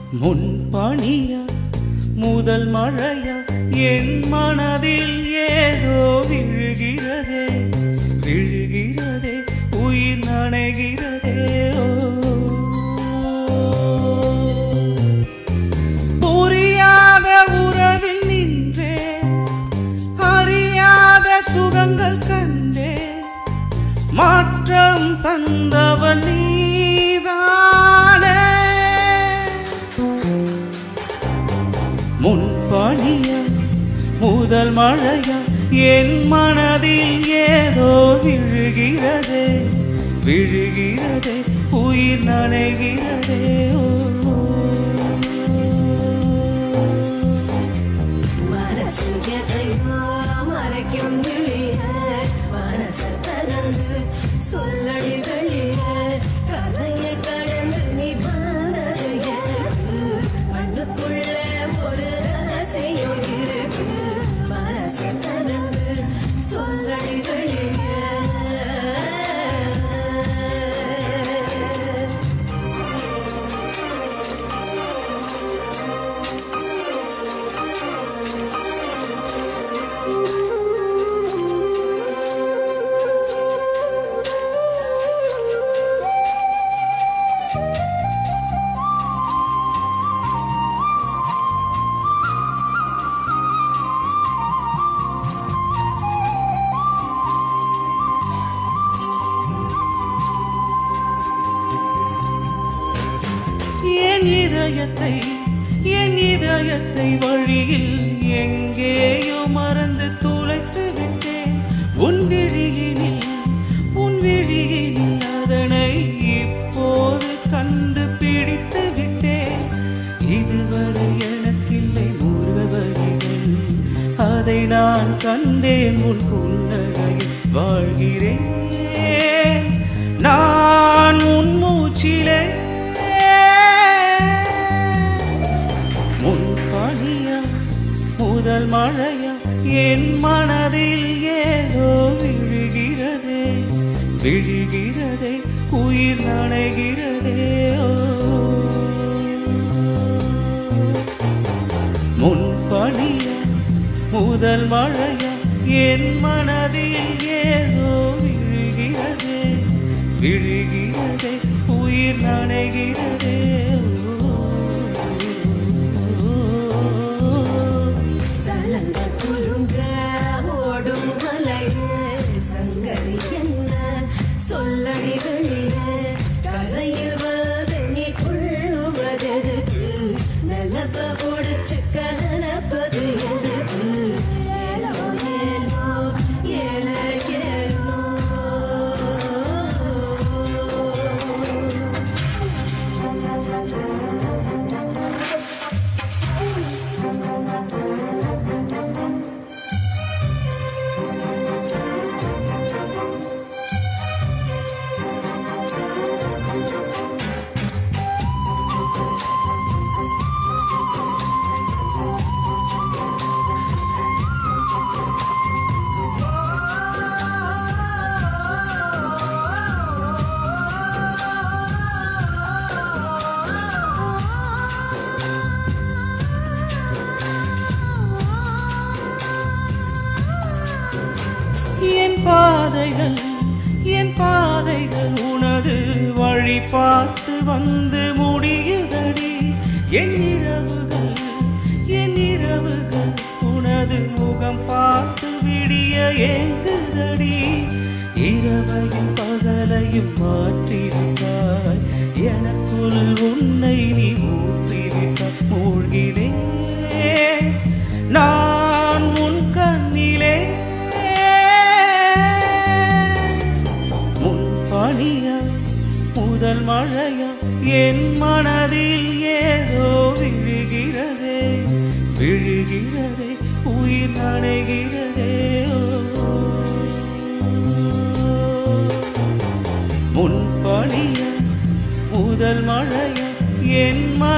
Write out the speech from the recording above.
முன்பணியா முதல் மழையா என் மனதில் ஏதோ விழுகிறதே விழுகிறதே உயிர் நனைகிறதே ஓ. புரியாத உறவில் நின்றேன் அறியாத சுகங்கள் கண்டேன் மாற்றம் தந்தவன் நீதானே முன்பணியா முதல் மழையா என் மனதில் ஏதோ விழுகிறதே விழுகிறதே உயிர் நனைகிறதே ஓ மனசு எதையோ மறைக்கும் கிளிய மனசு கலந்து சொல்லடி வெளிய கதையை கடந்து நீ வந்தது எனக்கு கண்ணுக்குள்ள ஒரு ரகசியம் இருக்கு மனசு கலந்து சொல்லடி வெளிய என் இதயத்தை என் இதயத்தை வழியில் எங்கேயோ மறந்து துளைத்து விட்டேன் உன் விழியினில் உன் விழியினில் அதனை இப்போது கண்டுபிடித்து விட்டேன் இதுவரை எனக்கில்லை முருகவரிகள் அதை நான் கண்டேன் உன் புன்னகையில் வாழ்கிறேன் நான் உன் மூச்சிலே முன் பனியா முதல் மழையா என் மனதில் ஏதோ விழுகிறதே விழுகிறதே உயிர் நனைகிறதே ஓ. முன் பனியா முதல் மழையா என் மனதில் ஏதோ விழுகிறதே விழுகிறதே உயிர் நனைகிறதே சலங்க குலுங்க ஓடும் மலையே சங்கரி என்ன சொல்லடி வெளிய கரையில் வந்து நீ கொள்ளுவதற்கு நிலப்ப பொடிச்சுக்க நினைப்பது எதுக்கு ஏலோ ஏலோ ஏல ஏலோ என் பாதைகள் என் பாதைகள் உனது வழி பார்த்து வந்து முடியுதடி என் இரவுகள் என் இரவுகள் உனது முகம் பார்த்து விடிய ஏங்குதடி இரவையும் பகலையும் மாற்றிவிட்டாய் எனக்குள் உன்னை நீ ஊற்றிவிட்டாய் மூழ்கினேன் நான் உன் கண்ணிலே முன் பனியா முதல் மழையா என் மனதில் ஏதோ விழுகிறதே விழுகிறதே உயிர் நனைகிறதே ஓ. முன் பனியா முதல் மழையா என் மன